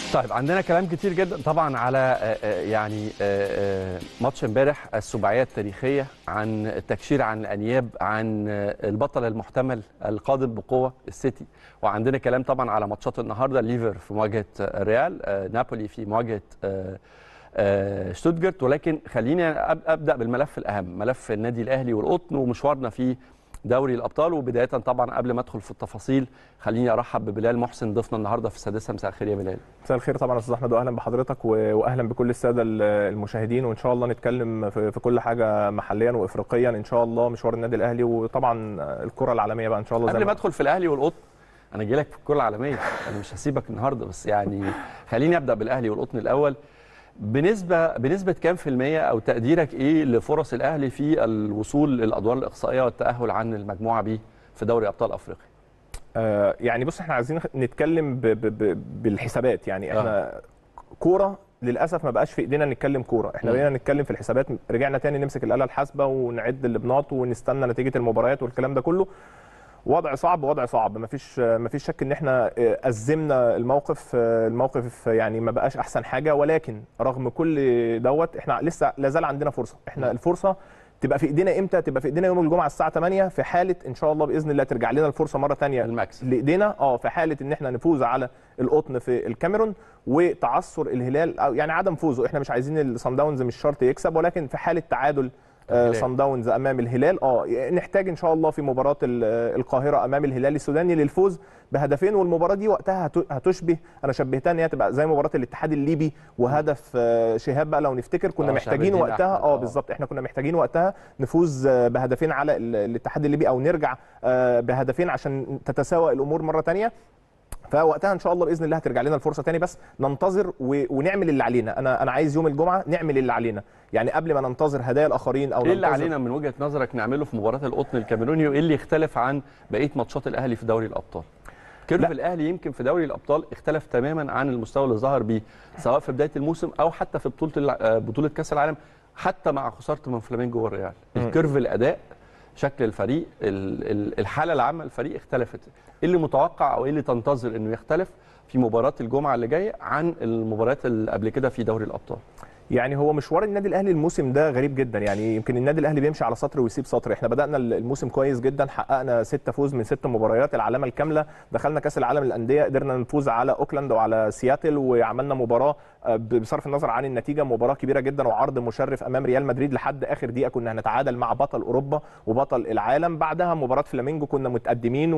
طيب عندنا كلام كتير جدا طبعا على آه، آه، يعني آه، آه، ماتش امبارح السباعيه التاريخيه عن التكشير عن الانياب عن آه، البطل المحتمل القادم بقوه السيتي وعندنا كلام طبعا على ماتشات النهارده ليفر في مواجهه آه، الريال آه، نابولي في مواجهه آه، آه، شتوتجارت ولكن خليني أب- ابدا بالملف الاهم ملف النادي الاهلي والقطن ومشوارنا في دوري الابطال وبدايه طبعا قبل ما ادخل في التفاصيل خليني ارحب ببلال محسن ضيفنا النهارده في السادسه مساء الخير يا بلال مساء الخير طبعا يا استاذ احمد واهلا بحضرتك و- واهلا بكل الساده ال- المشاهدين وان شاء الله نتكلم في في كل حاجه محليا وافريقيا ان شاء الله مشوار النادي الاهلي وطبعا الكره العالميه بقى ان شاء الله قبل ما ادخل في الاهلي والقطن انا جاي لك في الكره العالميه انا مش هسيبك النهارده بس يعني خليني ابدا بالاهلي والقطن الاول بنسبه بنسبه كام في الميه او تقديرك ايه لفرص الاهلي في الوصول للادوار الاقصائيه والتاهل عن المجموعه بي في دوري ابطال افريقيا آه، يعني بص احنا عايزين نتكلم ب ب ب بالحسابات يعني احنا كوره للاسف ما بقاش في ايدينا نتكلم كوره احنا مم. بقينا نتكلم في الحسابات رجعنا تاني نمسك الاله الحاسبه ونعد اللبنات ونستنى نتيجه المباريات والكلام ده كله وضع صعب وضع صعب مفيش مفيش شك ان احنا آه، ازمنا الموقف آه، الموقف يعني ما بقاش احسن حاجه ولكن رغم كل دوت احنا لسه لا زال عندنا فرصه احنا الفرصه تبقى في ايدينا امتى تبقى في ايدينا يوم الجمعه الساعه 8 في حاله ان شاء الله باذن الله ترجع لنا الفرصه مره ثانيه المكسب لايدينا اه في حاله ان احنا نفوز على القطن في الكاميرون وتعثر الهلال او يعني عدم فوزه احنا مش عايزين الصن داونز مش شرط يكسب ولكن في حاله تعادل آه، الهلال. صن داونز امام الهلال اه نحتاج ان شاء الله في مباراه ال- آه، القاهره امام الهلال السوداني للفوز بهدفين والمباراه دي وقتها هت- هتشبه انا شبهتها ان هي تبقى زي مباراه الاتحاد الليبي وهدف آه، شهاب بقى لو نفتكر كنا آه، شهاب محتاجين الدين وقتها أحمد، اه آه. بالظبط احنا كنا محتاجين وقتها نفوز آه، بهدفين على ال- الاتحاد الليبي او نرجع آه، بهدفين عشان تتساوى الامور مره ثانيه فوقتها ان شاء الله باذن الله هترجع لنا الفرصه تاني بس ننتظر و... ونعمل اللي علينا انا انا عايز يوم الجمعه نعمل اللي علينا يعني قبل ما ننتظر هدايا الاخرين او ايه اللي ننتظر علينا من وجهه نظرك نعمله في مباراه القطن الكاميروني وايه اللي يختلف عن بقيه ماتشات الاهلي في دوري الابطال كيرف لا. الاهلي يمكن في دوري الابطال اختلف تماما عن المستوى اللي ظهر بيه سواء في بدايه الموسم او حتى في بطوله الع- آه، بطوله كاس العالم حتى مع خسارته من فلامينجو والريال مم. الكيرف الاداء شكل الفريق ال- ال- الحاله العامه للفريق اختلفت ايه اللي متوقع او ايه اللي تنتظر انه يختلف في مباراه الجمعه اللي جايه عن المباريات اللي قبل كده في دوري الابطال يعني هو مشوار النادي الاهلي الموسم ده غريب جدا يعني يمكن النادي الاهلي بيمشي على سطر ويسيب سطر احنا بدانا الموسم كويس جدا حققنا ستة فوز من ست مباريات العلامه الكامله دخلنا كاس العالم للانديه قدرنا نفوز على اوكلاند وعلى سياتل وعملنا مباراه آه، بصرف النظر عن النتيجه مباراه كبيره جدا وعرض مشرف امام ريال مدريد لحد اخر دقيقه كنا هنتعادل مع بطل اوروبا وبطل العالم بعدها مباراه فلامينجو كنا متقدمين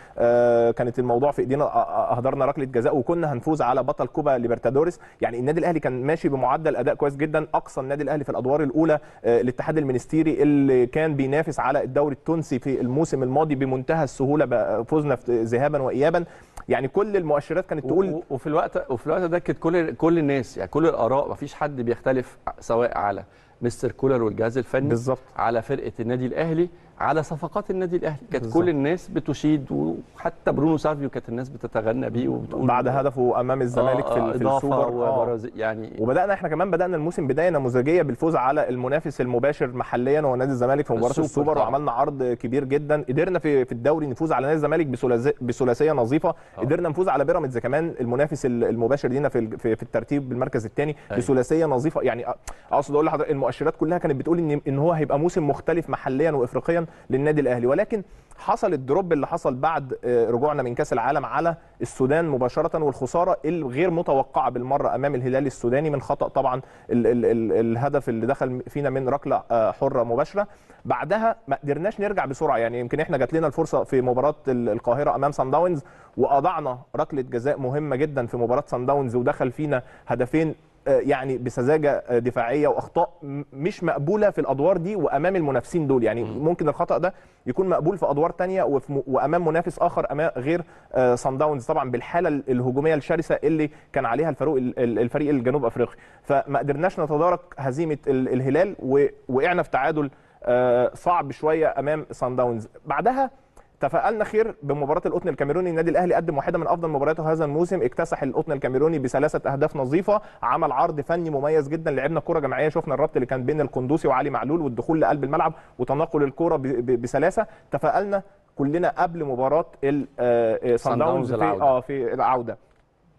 وكانت الموضوع في ايدينا آه، آه، اهدرنا ركله جزاء وكنا هنفوز على بطل كوبا ليبرتادوريس يعني النادي الاهلي كان ماشي بمعدل اداء كويس جدا اقصى النادي الاهلي في الادوار الاولى آه، الاتحاد المنستيري اللي كان بينافس على الدوري التونسي في الموسم الماضي بمنتهى السهوله بقى فوزنا في- ذهابا وايابا يعني كل المؤشرات كانت و- تقول و- وفي الوقت وفي الوقت ده كانت كل كل الناس يعني كل الاراء مفيش حد بيختلف سواء على مستر كولر والجهاز الفني بالظبط على فرقه النادي الاهلي على صفقات النادي الاهلي كانت بالظبط. كل الناس بتشيد وحتى برونو سافيو كانت الناس بتتغنى بيه وبتقول بعد هدفه امام الزمالك آه، في, آه، ال- في إضافة السوبر آه. وبرازيل يعني وبدانا احنا كمان بدانا الموسم بدايه نموذجيه بالفوز على المنافس المباشر محليا هو نادي الزمالك في مباراه السوبر السوبر طبعا. وعملنا عرض كبير جدا قدرنا في في الدوري نفوز على نادي الزمالك بثلاثي- بثلاثيه نظيفه قدرنا نفوز على بيراميدز كمان المنافس ال- المباشر لينا في ال- في, في الترتيب بالمركز الثاني أيوة. بثلاثيه نظيفه يعني أ- اقصد اقول لحضرتك المؤشرات كلها كانت بتقول ان ان هو هيبقى موسم مختلف محليا وافريقيا للنادي الاهلي ولكن حصل الدروب اللي حصل بعد آه، رجوعنا من كاس العالم على السودان مباشره والخساره الغير متوقعه بالمره امام الهلال السوداني من خطا طبعا ال ال ال الهدف اللي دخل فينا من ركله آه، حره مباشره بعدها ما قدرناش نرجع بسرعه يعني يمكن احنا جات لنا الفرصه في مباراه ال- القاهره امام سان داونز واضعنا ركله جزاء مهمه جدا في مباراه سان داونز ودخل فينا هدفين آه، يعني بسذاجه آه، دفاعيه واخطاء م- مش مقبوله في الادوار دي وامام المنافسين دول يعني ممكن الخطا ده يكون مقبول في ادوار تانية وفي م- وامام منافس اخر امام غير آه، سان داونز طبعا بالحاله ال- الهجوميه الشرسه اللي كان عليها الفريق ال- ال- الفريق الجنوب افريقي فما قدرناش نتدارك هزيمه ال- الهلال ووقعنا في تعادل آه، صعب شويه امام سان داونز بعدها تفائلنا خير بمباراه القطن الكاميروني النادي الاهلي قدم واحده من افضل مبارياته هذا الموسم اكتسح القطن الكاميروني بثلاثه اهداف نظيفه عمل عرض فني مميز جدا لعبنا كره جماعيه شفنا الربط اللي كان بين القندوسي وعلي معلول والدخول لقلب الملعب وتنقل الكره ب- ب- بسلاسه تفائلنا كلنا قبل مباراه ال- آه، آه، صن صن داونز داونز في العودة. اه في العوده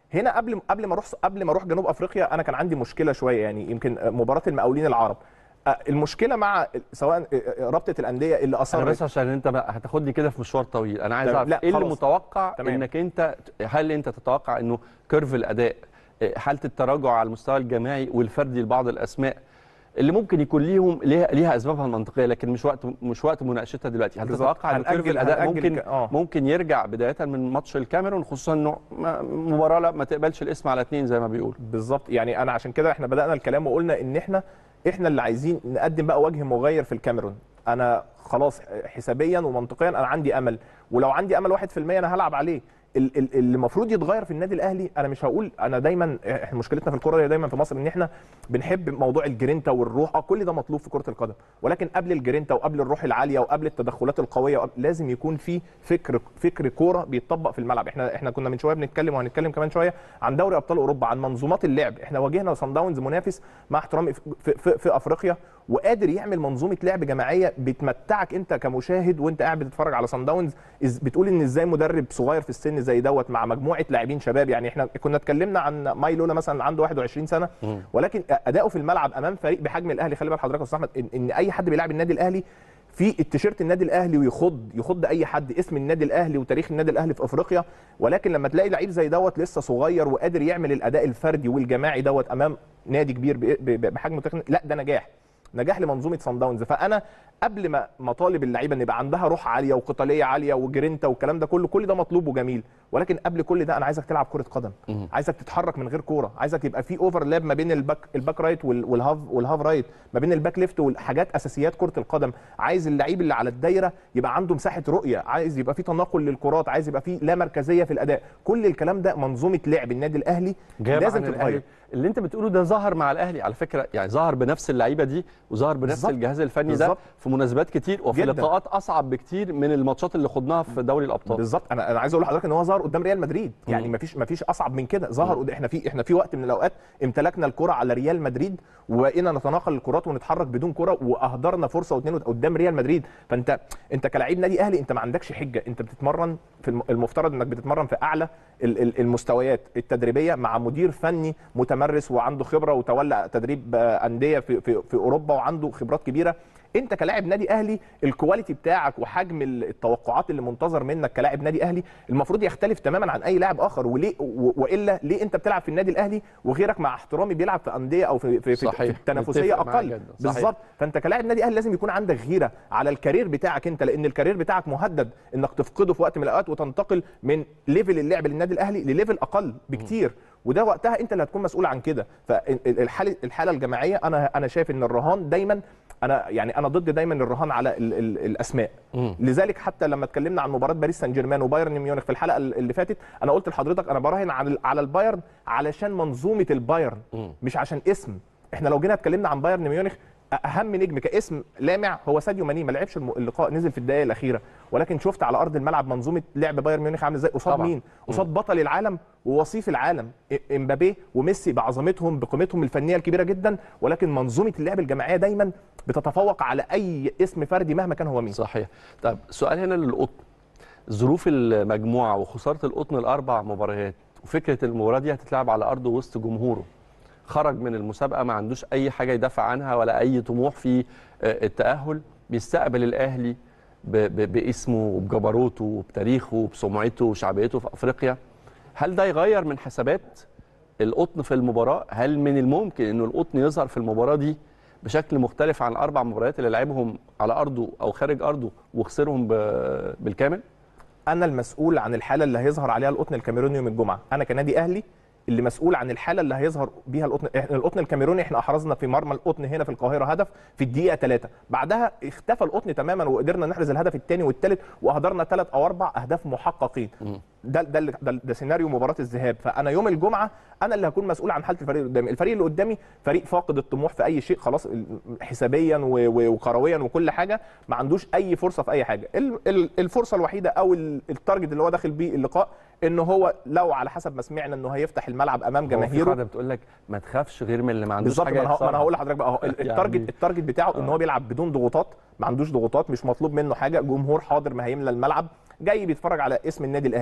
هنا قبل قبل ما اروح قبل ما اروح جنوب افريقيا انا كان عندي مشكله شويه يعني يمكن مباراه المقاولين العرب آه، المشكله مع سواء آه، رابطه الانديه اللي انا اصرت بس عشان انت بقى هتاخدني كده في مشوار طويل انا عايز تمام. اعرف لا، ايه اللي خلاص. متوقع تمام. انك انت هل انت تتوقع انه كيرف الاداء إيه، حاله التراجع على المستوى الجماعي والفردي لبعض الاسماء اللي ممكن يكون ليهم ليها, ليها اسبابها المنطقيه لكن مش وقت مش وقت مناقشتها دلوقتي هل بالظبط. تتوقع ان كيرف هنأجل- الاداء هنأجل ممكن ك- آه. ممكن يرجع بدايه من ماتش الكاميرون خصوصا انه ما- مباراه لا ما تقبلش الاسم على اثنين زي ما بيقول بالظبط يعني انا عشان كده احنا بدانا الكلام وقلنا ان احنا احنا اللي عايزين نقدم بقى وجه مغير في الكاميرون انا خلاص حسابيا ومنطقيا انا عندي امل ولو عندي امل 1% انا هلعب عليه ال- ال- اللي المفروض يتغير في النادي الاهلي انا مش هقول انا دايما احنا مشكلتنا في الكوره هي دايما في مصر ان احنا بنحب موضوع الجرينتا والروح اه كل ده مطلوب في كره القدم ولكن قبل الجرينتا وقبل الروح العاليه وقبل التدخلات القويه وقبل لازم يكون في فكر فكر كوره بيتطبق في الملعب احنا احنا كنا من شويه بنتكلم وهنتكلم كمان شويه عن دوري ابطال اوروبا عن منظومات اللعب احنا واجهنا صن داونز منافس مع احترامي في, في, في, في افريقيا وقادر يعمل منظومه لعب جماعيه بتمتعك انت كمشاهد وانت قاعد بتتفرج على صن داونز إز- بتقول ان ازاي مدرب صغير في السن زي دوت مع مجموعه لاعبين شباب يعني احنا كنا اتكلمنا عن ماي لولا مثلا عنده 21 سنه ولكن اداؤه في الملعب امام فريق بحجم الاهلي خلي بال حضرتك يا استاذ احمد ان, ان اي حد بيلعب النادي الاهلي في التيشيرت النادي الاهلي ويخض يخض اي حد اسم النادي الاهلي وتاريخ النادي الاهلي في افريقيا ولكن لما تلاقي لعيب زي دوت لسه صغير وقادر يعمل الاداء الفردي والجماعي دوت امام نادي كبير ب- ب- بحجم منتخب لا ده نجاح نجاح لمنظومه صن داونز فانا قبل ما مطالب اللعيبه ان يبقى عندها روح عاليه وقتاليه عاليه وجرينتا والكلام ده كله كل ده مطلوب وجميل ولكن قبل كل ده انا عايزك تلعب كره قدم عايزك تتحرك من غير كوره عايزك يبقى في اوفرلاب ما بين الباك الباك رايت وال- والهاف والهاف رايت ما بين الباك ليفت والحاجات اساسيات كره القدم عايز اللعيب اللي على الدايره يبقى عنده مساحه رؤيه عايز يبقى في تناقل للكرات عايز يبقى في لا مركزيه في الاداء كل الكلام ده منظومه لعب النادي الاهلي جاب لازم عن تتغير الأهلي. اللي انت بتقوله ده ظهر مع الاهلي على فكره يعني ظهر بنفس اللعيبه دي وظهر بنفس بالظبط. الجهاز الفني ده بالظبط. في مناسبات كتير وفي جداً. لقاءات اصعب بكتير من الماتشات اللي خضناها في دوري الابطال بالظبط انا انا عايز اقول لحضرتك ان هو ظهر قدام ريال مدريد يعني مم. ما فيش ما فيش اصعب من كده ظهر قد- احنا في احنا في وقت من الاوقات امتلكنا الكره على ريال مدريد وبقينا نتناقل الكرات ونتحرك بدون كره واهدرنا فرصه واثنين قدام ريال مدريد فانت انت كلاعب نادي اهلي انت ما عندكش حجه انت بتتمرن في الم- المفترض انك بتتمرن في اعلى ال- ال- المستويات التدريبيه مع مدير فني متمرس وعنده خبره وتولى تدريب آه، انديه في في في اوروبا وعنده خبرات كبيره انت كلاعب نادي اهلي الكواليتي بتاعك وحجم ال- التوقعات اللي منتظر منك كلاعب نادي اهلي المفروض يختلف تماما عن اي لاعب اخر وليه و- والا ليه انت بتلعب في النادي الاهلي وغيرك مع احترامي بيلعب في انديه او في في, في, صحيح. في التنافسيه متفق معاك اقل جداً. صحيح. بالظبط فانت كلاعب نادي اهلي لازم يكون عندك غيره على الكارير بتاعك انت لان الكارير بتاعك مهدد انك تفقده في وقت من الاوقات وتنتقل من ليفل اللعب للنادي الاهلي لليفل اقل بكتير وده وقتها انت اللي هتكون مسؤول عن كده فالحاله الحاله الجماعيه انا انا شايف ان الرهان دايما انا يعني انا ضد دايما الرهان على ال ال الاسماء مم. لذلك حتى لما اتكلمنا عن مباراه باريس سان جيرمان وبايرن ميونخ في الحلقه اللي فاتت انا قلت لحضرتك انا براهن على على البايرن علشان منظومه البايرن مم. مش عشان اسم احنا لو جينا اتكلمنا عن بايرن ميونخ اهم نجم كاسم لامع هو ساديو ماني ما لعبش الم- اللقاء نزل في الدقائق الاخيره ولكن شفت على ارض الملعب منظومه لعب بايرن ميونخ عامله ازاي قصاد طبعاً. مين قصاد بطل العالم ووصيف العالم إ- امبابي وميسي بعظمتهم بقيمتهم الفنيه الكبيره جدا ولكن منظومه اللعب الجماعيه دايما بتتفوق على اي اسم فردي مهما كان هو مين صحيح طب سؤال هنا للقطن ظروف المجموعه وخساره القطن الاربع مباريات وفكره المباراه دي هتتلعب على ارضه وسط جمهوره خرج من المسابقه ما عندوش اي حاجه يدافع عنها ولا اي طموح في آه، التاهل بيستقبل الاهلي ب- ب- باسمه وبجبروته وبتاريخه وبسمعته وشعبيته في افريقيا هل ده يغير من حسابات القطن في المباراه هل من الممكن انه القطن يظهر في المباراه دي بشكل مختلف عن الاربع مباريات اللي لعبهم على ارضه او خارج ارضه وخسرهم ب- بالكامل انا المسؤول عن الحاله اللي هيظهر عليها القطن الكاميروني يوم الجمعه انا كنادي اهلي اللي مسؤول عن الحاله اللي هيظهر بيها القطن إحنا القطن الكاميروني احنا احرزنا في مرمى القطن هنا في القاهره هدف في الدقيقه 3 بعدها اختفى القطن تماما وقدرنا نحرز الهدف الثاني والثالث واهدرنا ثلاث او اربع اهداف محققين ده ده اللي- ده, ده سيناريو مباراه الذهاب فانا يوم الجمعه انا اللي هكون مسؤول عن حاله الفريق اللي قدامي الفريق اللي قدامي فريق فاقد الطموح في اي شيء خلاص ال- حسابيا و- و- وكرويا وكل حاجه ما عندوش اي فرصه في اي حاجه ال- ال- الفرصه الوحيده او ال- التارجت اللي هو داخل بيه اللقاء ان هو لو على حسب ما سمعنا انه هيفتح الملعب امام هو في جماهيره قاعده بتقول لك ما تخافش غير من اللي ما عندوش بالظبط حاجه ما انا ما انا يخسرها. هقول لحضرتك بقى اهو ال- يعني- التارجت التارجت بتاعه ان هو بيلعب بدون ضغوطات ما عندوش ضغوطات مش مطلوب منه حاجه جمهور حاضر ما هيملى الملعب جاي بيتفرج على اسم النادي الاهلي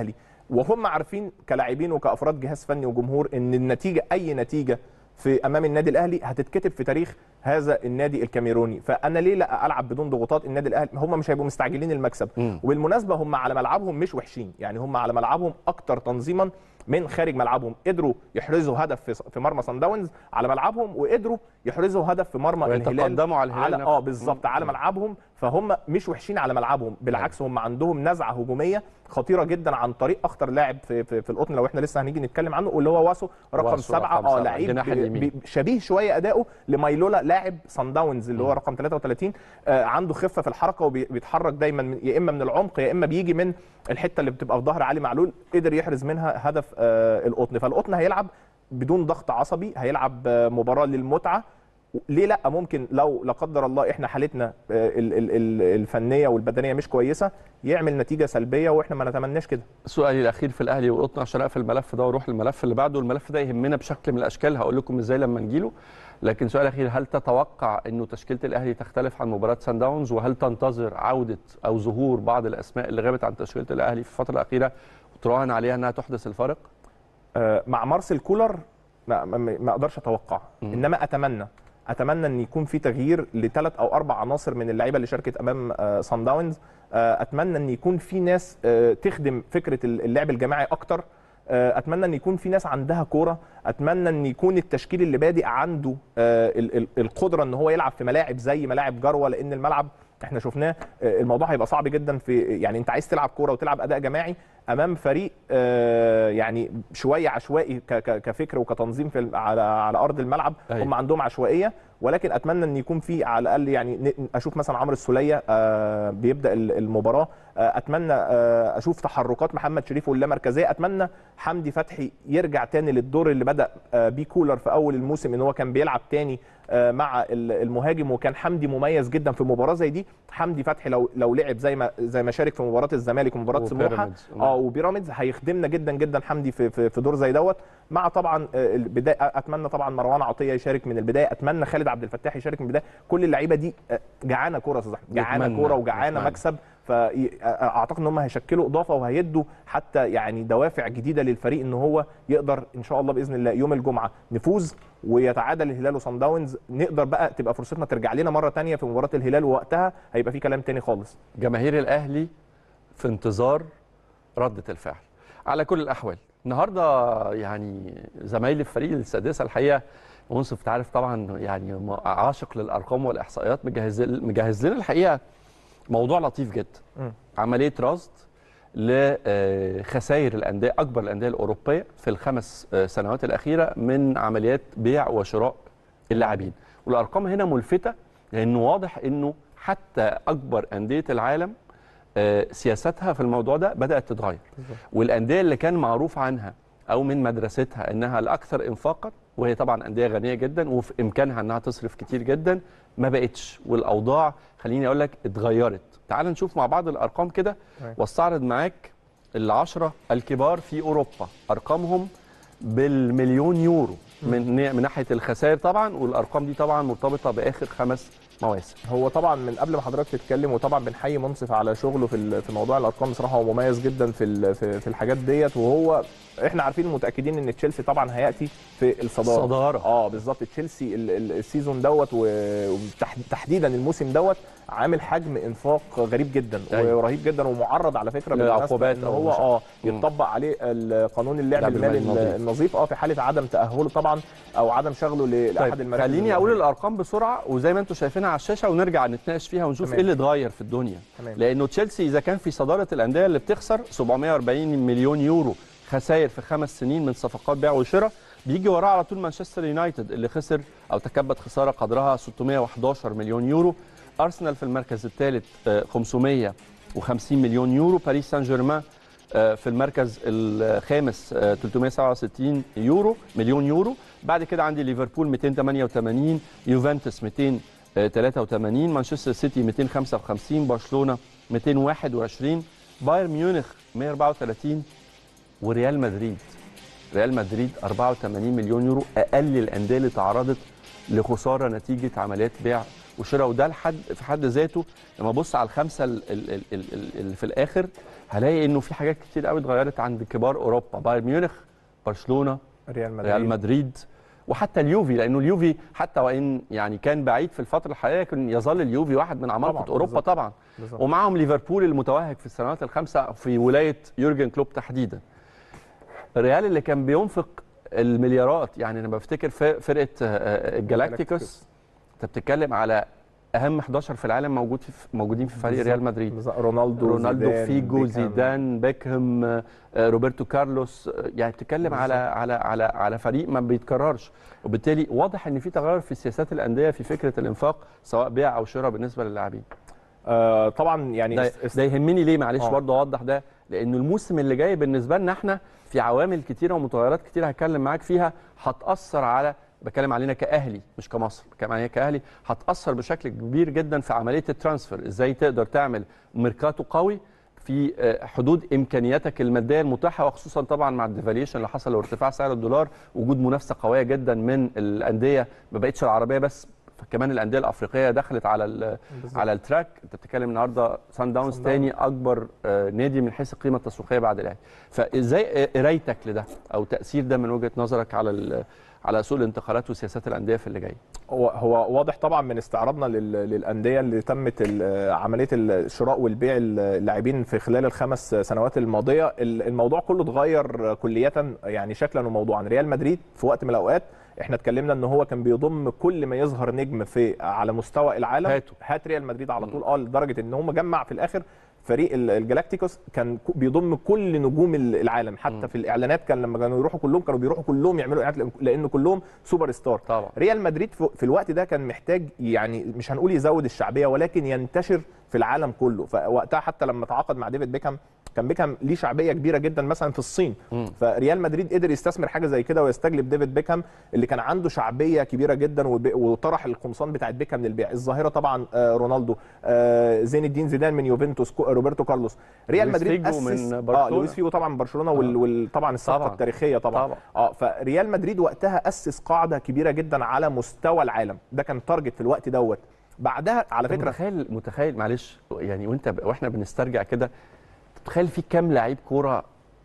وهم عارفين كلاعبين وكافراد جهاز فني وجمهور ان النتيجه اي نتيجه في امام النادي الاهلي هتتكتب في تاريخ هذا النادي الكاميروني فانا ليه لا العب بدون ضغوطات النادي الاهلي هم مش هيبقوا مستعجلين المكسب مم. وبالمناسبه هم على ملعبهم مش وحشين يعني هم على ملعبهم اكتر تنظيما من خارج ملعبهم قدروا يحرزوا هدف في في مرمى سان داونز على ملعبهم وقدروا يحرزوا هدف في مرمى الهلال ويتقدموا على الهلال على نفسه. اه بالظبط على ملعبهم فهم مش وحشين على ملعبهم بالعكس هم عندهم نزعه هجوميه خطيره جدا عن طريق اخطر لاعب في في, في القطن لو احنا لسه هنيجي نتكلم عنه واللي هو واسو رقم واسو سبعه رقم اه سبعة، لعيب الجناح ب- اليمين. ب- شبيه شويه اداؤه لمايلولا لاعب سان داونز اللي هو رقم 33 آه عنده خفه في الحركه وبيتحرك دايما من- يا اما من العمق يا اما بيجي من الحته اللي بتبقى في ظهر علي معلول قدر يحرز منها هدف آه القطن فالقطن هيلعب بدون ضغط عصبي هيلعب آه مباراه للمتعه ليه لا ممكن لو لا قدر الله احنا حالتنا آه، ال- ال- ال- الفنيه والبدنيه مش كويسه يعمل نتيجه سلبيه واحنا ما نتمناش كده سؤالي الاخير في الاهلي والقطن عشان اقفل الملف ده واروح للملف اللي بعده الملف ده يهمنا بشكل من الاشكال هقول لكم ازاي لما نجيله لكن سؤال اخير هل تتوقع انه تشكيله الاهلي تختلف عن مباراه سان داونز وهل تنتظر عوده او ظهور بعض الاسماء اللي غابت عن تشكيله الاهلي في الفتره الاخيره وتراهن عليها انها تحدث الفارق آه، مع مارسيل كولر ما, ما, ما اقدرش اتوقع مم. انما اتمنى اتمنى ان يكون في تغيير لثلاث او اربع عناصر من اللعيبه اللي شاركت امام آه، سان داونز آه، اتمنى ان يكون في ناس آه، تخدم فكره اللعب الجماعي اكتر آه، اتمنى ان يكون في ناس عندها كوره اتمنى ان يكون التشكيل اللي بادئ عنده آه، ال- ال- القدره ان هو يلعب في ملاعب زي ملاعب جروه لان الملعب احنا شفناه آه، الموضوع هيبقى صعب جدا في يعني انت عايز تلعب كوره وتلعب اداء جماعي امام فريق آه، يعني شويه عشوائي ك- ك- كفكر وكتنظيم في ال- على على ارض الملعب أيوة. هم عندهم عشوائيه ولكن اتمنى ان يكون في على الاقل يعني ن- اشوف مثلا عمرو السوليه آه، بيبدا ال- المباراه آه، اتمنى آه، اشوف تحركات محمد شريف واللامركزيه اتمنى حمدي فتحي يرجع تاني للدور اللي بدا آه، بيه كولر في اول الموسم ان هو كان بيلعب تاني آه، مع ال- المهاجم وكان حمدي مميز جدا في مباراه زي دي حمدي فتحي لو لو لعب زي ما زي ما شارك في مباراه الزمالك ومباراه سموحه وبيراميدز. اه وبيراميدز هيخدمنا جدا جدا حمدي في في, في دور زي دوت مع طبعا آه، البدايه اتمنى طبعا مروان عطيه يشارك من البدايه اتمنى خالد عبد الفتاح يشارك من البدايه كل اللعيبه دي آه، جعانه كوره يا استاذ أحمد، جعانه نتمنى، كوره وجعانه نتمنى. مكسب فاعتقد ان هم هيشكلوا اضافه وهيدوا حتى يعني دوافع جديده للفريق ان هو يقدر ان شاء الله باذن الله يوم الجمعه نفوز ويتعادل الهلال وصن داونز نقدر بقى تبقى فرصتنا ترجع لنا مره تانية في مباراه الهلال ووقتها هيبقى في كلام تاني خالص جماهير الاهلي في انتظار رده الفعل على كل الاحوال النهارده يعني زمايلي في فريق السادسه الحقيقه منصف تعرف طبعا يعني م- عاشق للارقام والاحصائيات مجهز مجهز لنا الحقيقه موضوع لطيف جدا مم. عمليه رصد لخسائر الانديه اكبر الانديه الاوروبيه في الخمس آه، سنوات الاخيره من عمليات بيع وشراء اللاعبين والارقام هنا ملفته لانه واضح انه حتى اكبر انديه العالم آه، سياستها في الموضوع ده بدات تتغير والانديه اللي كان معروف عنها او من مدرستها انها الاكثر انفاقا وهي طبعا انديه غنيه جدا وفي امكانها انها تصرف كتير جدا ما بقتش والاوضاع خليني اقول لك اتغيرت تعال نشوف مع بعض الارقام كده تمام. واستعرض معاك العشرة الكبار في اوروبا ارقامهم بالمليون يورو من من ناحيه الخسائر طبعا والارقام دي طبعا مرتبطه باخر خمس مواسم هو طبعا من قبل ما حضرتك تتكلم وطبعا بنحيي منصف على شغله في ال- في موضوع الارقام بصراحه هو مميز جدا في ال- في, في الحاجات ديت وهو احنا عارفين متاكدين ان تشيلسي طبعا هياتي في الصداره الصدارة. اه بالظبط تشيلسي ال- ال- السيزون دوت وتحديدا الموسم دوت عامل حجم انفاق غريب جدا أيوة. ورهيب جدا ومعرض على فكره بالمناسبة لعقوبات ان أو هو مشاكل. اه مم. يطبق عليه قانون اللعب اللعب المالي المالي النظيف. النظيف اه في حاله عدم تاهله طبعا او عدم شغله ل- لاحد طيب المراكز خليني اقول المهمة. الارقام بسرعه وزي ما انتم شايفينها على الشاشه ونرجع نتناقش فيها ونشوف تمام. ايه اللي اتغير في الدنيا تمام. لانه تشيلسي اذا كان في صداره الانديه اللي بتخسر 740 مليون يورو خسائر في خمس سنين من صفقات بيع وشراء بيجي وراه على طول مانشستر يونايتد اللي خسر او تكبد خساره قدرها 611 مليون يورو ارسنال في المركز الثالث آه، 550 مليون يورو باريس سان جيرمان آه، في المركز الخامس آه، 367 يورو مليون يورو بعد كده عندي ليفربول 288 يوفنتوس 283 مانشستر سيتي 255 برشلونه 221 بايرن ميونخ 134 وريال مدريد ريال مدريد 84 مليون يورو اقل الانديه اللي تعرضت لخساره نتيجه عمليات بيع وشراء وده لحد في حد ذاته لما ابص على الخمسه ال- ال- ال- ال- ال- اللي في الاخر هلاقي انه في حاجات كتير قوي اتغيرت عند كبار اوروبا بايرن ميونخ برشلونه ريال مدريد ريال مدريد وحتى اليوفي لانه اليوفي حتى وان يعني كان بعيد في الفتره الحاليه لكن يظل اليوفي واحد من عمالقه طبعاً، اوروبا بالظبط. طبعا بالظبط. ومعهم ليفربول المتوهج في السنوات الخمسه في ولايه يورجن كلوب تحديدا الريال اللي كان بينفق المليارات يعني انا بفتكر في فرقه آه، آه، الجالاكتيكوس انت بتتكلم على اهم 11 في العالم موجود في موجودين في فريق ريال مدريد بالظبط. رونالدو رونالدو زيدان، فيجو بيكهام. زيدان بيكهام آه، روبرتو كارلوس آه، يعني بتتكلم على على على على فريق ما بيتكررش وبالتالي واضح ان في تغير في سياسات الانديه في فكره الانفاق سواء بيع او شراء بالنسبه للاعبين آه طبعا يعني ده, است- است- ده يهمني ليه معلش آه. برضه اوضح ده لانه الموسم اللي جاي بالنسبه لنا احنا في عوامل كتيره ومتغيرات كتيره هتكلم معاك فيها هتاثر على بتكلم علينا كاهلي مش كمصر بتكلم علينا كاهلي هتاثر بشكل كبير جدا في عمليه الترانسفير ازاي تقدر تعمل ميركاتو قوي في آه، حدود امكانياتك الماديه المتاحه وخصوصا طبعا مع الديفاليشن اللي حصل وارتفاع سعر الدولار وجود منافسه قويه جدا من الانديه ما بقتش العربيه بس كمان الانديه الافريقيه دخلت على ال- بالظبط. على التراك انت بتتكلم النهارده سان داونز سان تاني اكبر آه، نادي من حيث القيمه التسويقيه بعد الاهلي فازاي قرايتك لده او تاثير ده من وجهه نظرك على ال- على سوق الانتقالات وسياسات الانديه في اللي جاي هو هو واضح طبعا من استعراضنا لل- للانديه اللي تمت ال- عمليه الشراء والبيع اللاعبين في خلال الخمس سنوات الماضيه ال- الموضوع كله اتغير كليا يعني شكلا وموضوعا ريال مدريد في وقت من الاوقات احنا اتكلمنا ان هو كان بيضم كل ما يظهر نجم في على مستوى العالم هاته. هات ريال مدريد على طول اه لدرجه ان هم جمع في الاخر فريق ال- الجلاكتيكوس كان ك- بيضم كل نجوم ال- العالم حتى في الاعلانات كان لما كانوا يروحوا كلهم كانوا بيروحوا كلهم يعملوا اعلانات لأن- لان كلهم سوبر ستار طبعا ريال مدريد في في الوقت ده كان محتاج يعني مش هنقول يزود الشعبيه ولكن ينتشر في العالم كله فوقتها حتى لما تعاقد مع ديفيد بيكهام كان بيكهام ليه شعبيه كبيره جدا مثلا في الصين مم. فريال مدريد قدر يستثمر حاجه زي كده ويستجلب ديفيد بيكهام اللي كان عنده شعبيه كبيره جدا وب- وطرح القمصان بتاعت بيكهام للبيع الظاهره طبعا آه، رونالدو آه، زين الدين زيدان من يوفنتوس كو- روبرتو كارلوس ريال لويس مدريد فيجو اسس من اه برشلونة. لويس فيجو طبعا من برشلونه وال- وال- طبعا الصفقه طبعاً. التاريخيه طبعا طبعا اه فريال مدريد وقتها اسس قاعده كبيره جدا على مستوى العالم ده كان تارجت في الوقت دوت بعدها على أنت فكره متخيل متخيل معلش يعني وانت ب... واحنا بنسترجع كده تتخيل في كام لعيب كوره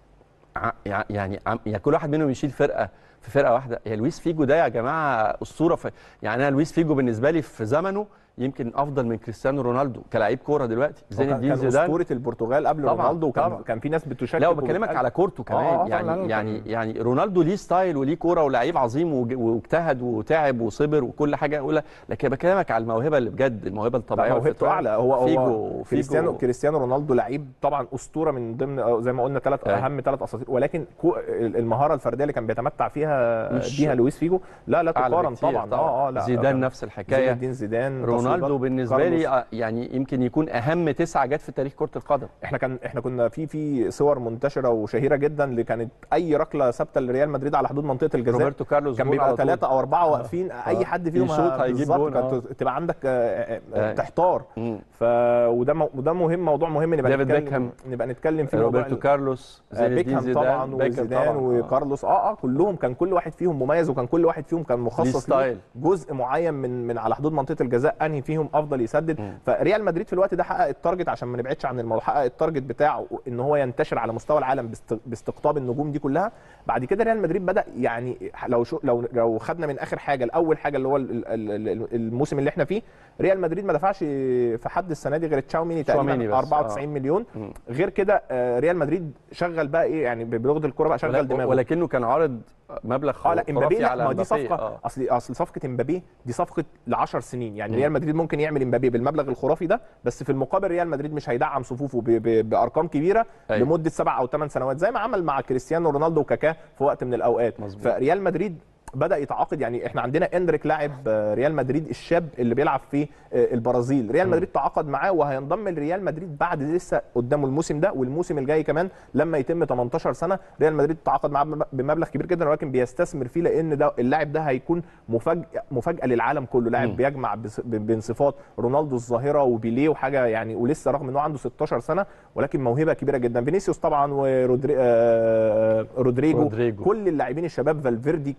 ع- يع- يعني عم- يعني كل واحد منهم يشيل فرقه في فرقه واحده يا لويس فيجو ده يا جماعه اسطوره في يعني انا لويس فيجو بالنسبه لي في زمنه يمكن افضل من كريستيانو رونالدو كلاعب كوره دلوقتي زين كان الدين كان زيدان اسطوره البرتغال قبل طبعاً، رونالدو طبعاً. وكان كان في ناس بتشكك لا وبكلمك وبتقل- على كورته كمان آه، آه، يعني لا، لا، يعني كان- يعني رونالدو ليه ستايل وليه كوره ولعيب عظيم وج- واجتهد وتعب وصبر وكل حاجه اقولها لكن بكلمك على الموهبه اللي بجد الموهبه الطبيعيه لا، موهبته والفطرية. اعلى هو هو فيجو كريستيانو فيجو كريستيانو رونالدو لعيب طبعا اسطوره من ضمن آه، زي ما قلنا ثلاث أيوة. اهم ثلاث اساطير ولكن كو- المهاره الفرديه اللي كان بيتمتع فيها مش- بيها لويس فيجو لا لا أعلى تقارن بكتير طبعا اه اه لا زيدان كان نفس زين الحكايه الدين زيدان رونالدو تصويبات بالنسبه كارلوس. لي آه، يعني يمكن يكون اهم تسعه جت في تاريخ كره القدم احنا كان احنا كنا في في صور منتشره وشهيره جدا اللي كانت اي ركله ثابته لريال مدريد على حدود منطقه الجزاء روبرتو كارلوس كان جول بيبقى على طول. ثلاثه او اربعه واقفين اي حد فيهم يشوط هيجيب بالظبط جون، كانت آه. تبقى عندك آه، آه، آه. تحتار مم. ف وده مو- وده مهم موضوع مهم نبقى ديفيد نتكلم بيكهام. نبقى نتكلم فيه موضوع روبرتو ال- كارلوس آه، زين الدين بيكهام زيدان طبعا بيكهام وزيدان طبعاً. آه. وكارلوس اه اه كلهم كان كل واحد فيهم مميز وكان كل واحد فيهم كان ليه مخصص ليه ستايل. جزء معين من من على حدود منطقه الجزاء انهي فيهم افضل يسدد مم. فريال مدريد في الوقت ده حقق التارجت عشان ما نبعدش عن الموضوع حقق التارجت بتاعه ان هو ينتشر على مستوى العالم باست- باستقطاب النجوم دي كلها بعد كده ريال مدريد بدا يعني لو شو لو لو خدنا من اخر حاجه الاول حاجه اللي هو ال- ال- ال- الموسم اللي احنا فيه ريال مدريد ما دفعش في حد السنه دي غير تشاوميني تشاوميني تقريبا بس، 94 مليون مم. غير كده آه، ريال مدريد شغل بقى ايه يعني بلغه الكوره بقى شغل ولا- دماغه ولكنه كان عارض مبلغ اه لا امبابي خرافي لا على ما دي مبابي. صفقه آه. اصل اصل صفقه امبابي دي صفقه ل 10 سنين يعني مم. ريال مدريد ممكن يعمل امبابي بالمبلغ الخرافي ده بس في المقابل ريال مدريد مش هيدعم صفوفه ب- ب- بارقام كبيره أيوة. لمده سبع او ثمان سنوات زي ما عمل مع كريستيانو رونالدو وكاكا في وقت من الاوقات مظبوط. فريال مدريد بدا يتعاقد يعني احنا عندنا اندريك لاعب آه، ريال مدريد الشاب اللي بيلعب في آه، البرازيل ريال مدريد تعاقد معاه وهينضم لريال مدريد بعد لسه قدامه الموسم ده والموسم الجاي كمان لما يتم 18 سنه ريال مدريد تعاقد معاه بم- بمبلغ كبير جدا ولكن بيستثمر فيه لان ده اللاعب ده هيكون مفاجاه مفاجاه للعالم كله لاعب مم. بيجمع بص- ب- بين صفات رونالدو الظاهره وبيليه وحاجه يعني ولسه رغم انه عنده 16 سنه ولكن موهبه كبيره جدا فينيسيوس طبعا ورودريجو رودريجو. كل اللاعبين الشباب فالفيردي كل اللاعبين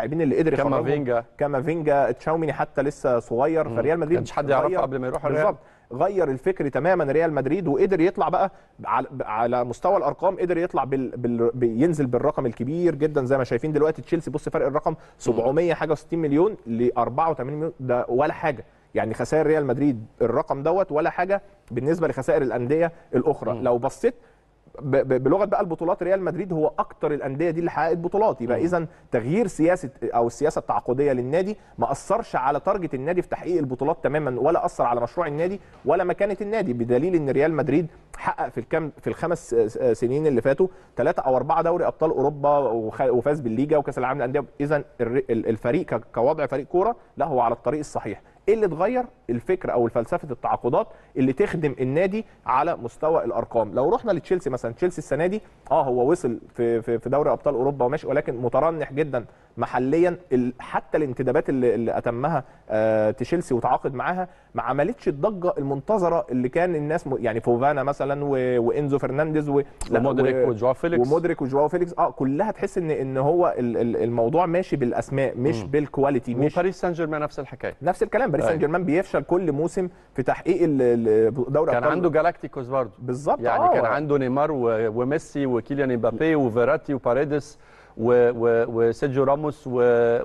اللاعبين اللي قدر يخرجهم كامافينجا كامافينجا تشاوميني حتى لسه صغير فريال مدريد كانش حد يعرفه غير- قبل ما يروح الريال. بالظبط غير الفكر تماما ريال مدريد وقدر يطلع بقى على, على مستوى الارقام قدر يطلع بال... بال... بينزل بالرقم الكبير جدا زي ما شايفين دلوقتي تشيلسي بص فرق الرقم 700 حاجه و60 مليون ل 84 مليون ده ولا حاجه يعني خسائر ريال مدريد الرقم دوت ولا حاجه بالنسبه لخسائر الانديه الاخرى مم. لو بصيت ب- ب- بلغه بقى البطولات ريال مدريد هو اكتر الانديه دي اللي حققت بطولات يبقى مم. اذا تغيير سياسه او السياسه التعاقديه للنادي ما اثرش على تارجت النادي في تحقيق البطولات تماما ولا اثر على مشروع النادي ولا مكانه النادي بدليل ان ريال مدريد حقق في الكام في الخمس س- سنين اللي فاتوا ثلاثه او اربعه دوري ابطال اوروبا وخ- وفاز بالليجا وكاس العالم للانديه اذا الر- ال- الفريق ك- كوضع فريق كوره لا هو على الطريق الصحيح ايه اللي اتغير الفكر او فلسفه التعاقدات اللي تخدم النادي على مستوى الارقام لو رحنا لتشيلسي مثلا تشيلسي السنه دي اه هو وصل في في, في دوري ابطال اوروبا وماشي ولكن مترنح جدا محليا ال- حتى الانتدابات اللي, اللي اتمها آه تشيلسي وتعاقد معاها ما عملتش الضجه المنتظره اللي كان الناس م... يعني فوفانا مثلا و... وانزو فرنانديز و... لا، ومودريك و... وجواو فيليكس ومودريك وجواو فيليكس اه كلها تحس ان ان هو ال- ال- الموضوع ماشي بالاسماء مش مم. بالكواليتي مش وباريس سان جيرمان نفس الحكايه نفس الكلام باريس أيوة. سان جيرمان بيفشل كل موسم في تحقيق ال- ال- دوري كان أبطال- عنده جالاكتيكوس برضه بالظبط يعني آه. كان عنده نيمار و- وميسي وكيليان امبابي وفيراتي وباريدس و- و- وسيرجيو راموس و-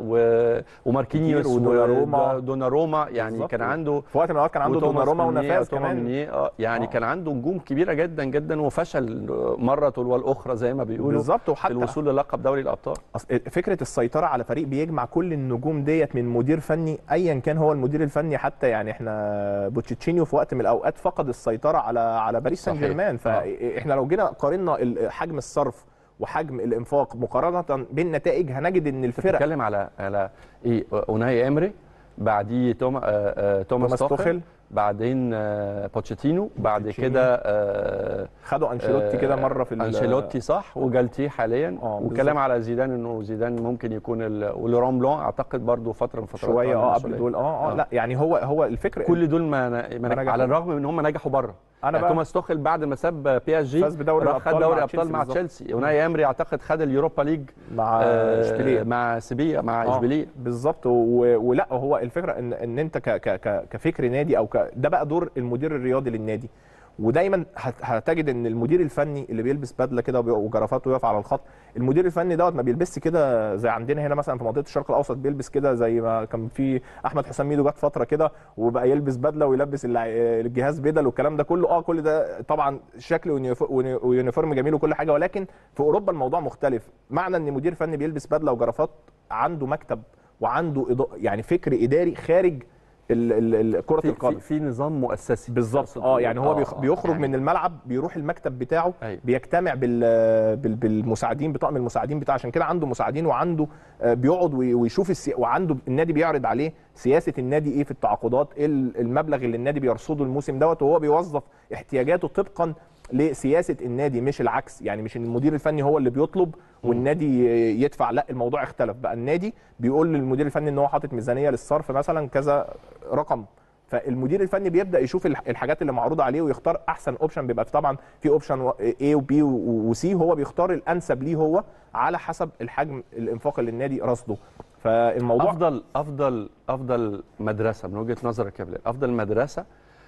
و- وماركينيوس كتير ودوناروما. ودوناروما يعني بالظبط. كان عنده في وقت من الاوقات كان عنده وتوماس دوناروما مينيه- ونفاس توما كمان مينيه، اه يعني آه. كان عنده نجوم كبيره جدا جدا وفشل مره تلو الاخرى زي ما بيقولوا بالظبط في وحتى الوصول للقب دوري الابطال أصل فكره السيطره على فريق بيجمع كل النجوم ديت من مدير فني ايا كان هو المدير الفني حتى يعني احنا بوتشيتشينيو في وقت من الاوقات فقد السيطره على على باريس سان صحيح. جيرمان فاحنا لو جينا قارنا ال- حجم الصرف وحجم الانفاق مقارنه بالنتائج هنجد ان الفرق بتتكلم على على ايه اوناي امري بعديه توما آه، آه، توماس توماس توخل توخل بعدين آه، بوتشيتينو بعد بوتشيتينو. كده آه، خدوا انشيلوتي كده مره في ال- انشيلوتي صح وجالتيه حاليا آه، وكلام بالظبط. على زيدان انه زيدان ممكن يكون ال- ولوران بلون اعتقد برضو فتره من فترات شويه بعد اه قبل المسؤولية. دول اه اه آه. لا يعني هو هو الفكره كل دول ما, ما ما نجح. نجحوا. على الرغم من ان هم نجحوا بره انا يعني بقى توماس توخل بعد ما ساب بي اس جي فاز بدوري راح خد الابطال دوري مع ابطال مع بالظبط. تشيلسي اوناي امري اعتقد خد اليوروبا ليج مع آه، اشبيليه مع سيبيا مع آه، اشبيليه بالظبط و- ولا هو الفكره ان ان انت ك ك ك كفكر نادي او ك ده بقى دور المدير الرياضي للنادي ودايما هت- هتجد ان المدير الفني اللي بيلبس بدله كده وبي- وجرافات ويقف على الخط المدير الفني دوت ما بيلبسش كده زي عندنا هنا مثلا في منطقه الشرق الاوسط بيلبس كده زي ما كان في احمد حسام ميدو جت فتره كده وبقى يلبس بدله ويلبس اللع- الجهاز بدل والكلام ده كله اه كل ده طبعا شكل ونيف- وني- ويونيفورم جميل وكل حاجه ولكن في اوروبا الموضوع مختلف معنى ان مدير فني بيلبس بدله وجرافات عنده مكتب وعنده إضاءة يعني فكر اداري خارج ال- ال- ال- كره في, القدم في, في نظام مؤسسي بالظبط تقصد اه تقول. يعني هو بيخ- آه، بيخرج يعني من الملعب بيروح المكتب بتاعه أيوة. بيجتمع بال بال- بالمساعدين بطاقم المساعدين بتاعه عشان كده عنده مساعدين وعنده آه، بيقعد وي- ويشوف السي... وعنده النادي بيعرض عليه سياسه النادي ايه في التعاقدات ايه ال- المبلغ اللي النادي بيرصده الموسم دوت وهو بيوظف احتياجاته طبقا لسياسه النادي مش العكس يعني مش ان المدير الفني هو اللي بيطلب والنادي يدفع لا الموضوع اختلف بقى النادي بيقول للمدير الفني ان هو حاطط ميزانيه للصرف مثلا كذا رقم فالمدير الفني بيبدا يشوف الح- الحاجات اللي معروضه عليه ويختار احسن اوبشن بيبقى في طبعا في اوبشن A وبي وسي هو بيختار الانسب ليه هو على حسب الحجم الانفاق اللي النادي رصده فالموضوع افضل افضل افضل مدرسه من وجهه نظرك يا بلال افضل مدرسه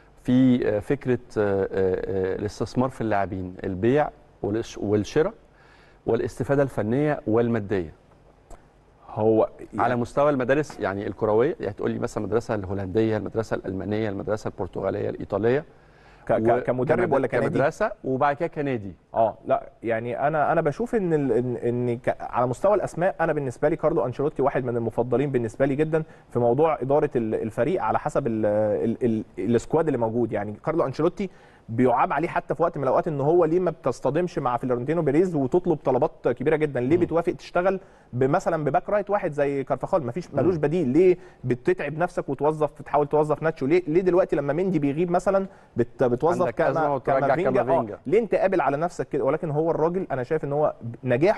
في آه، فكره آه، آه، آه، الاستثمار في اللاعبين البيع والش- والشراء والاستفاده الفنيه والماديه هو على مستوى المدارس يعني الكرويه يعني تقول لي مثلا المدرسه الهولنديه المدرسه الالمانيه المدرسه البرتغاليه الايطاليه ك- ك- كمدرب وكمد- ولا كنادي كمدرسه وبعد كده كنادي اه لا يعني انا انا بشوف ان ال- ان, إن ك- على مستوى الاسماء انا بالنسبه لي كارلو انشيلوتي واحد من المفضلين بالنسبه لي جدا في موضوع اداره ال- الفريق على حسب ال ال ال السكواد اللي موجود يعني كارلو انشيلوتي بيعاب عليه حتى في وقت من الاوقات ان هو ليه ما بتصطدمش مع فلورنتينو بيريز وتطلب طلبات كبيره جدا ليه بتوافق تشتغل مثلا بباك رايت واحد زي كارفاخال ما فيش ملوش بديل ليه بتتعب نفسك وتوظف تحاول توظف ناتشو ليه ليه دلوقتي لما مندي بيغيب مثلا بت بتوظف عندك أزمة كما وترجع كامافينجا آه كامافينجا. ليه انت قابل على نفسك كده ولكن هو الراجل انا شايف ان هو نجاحه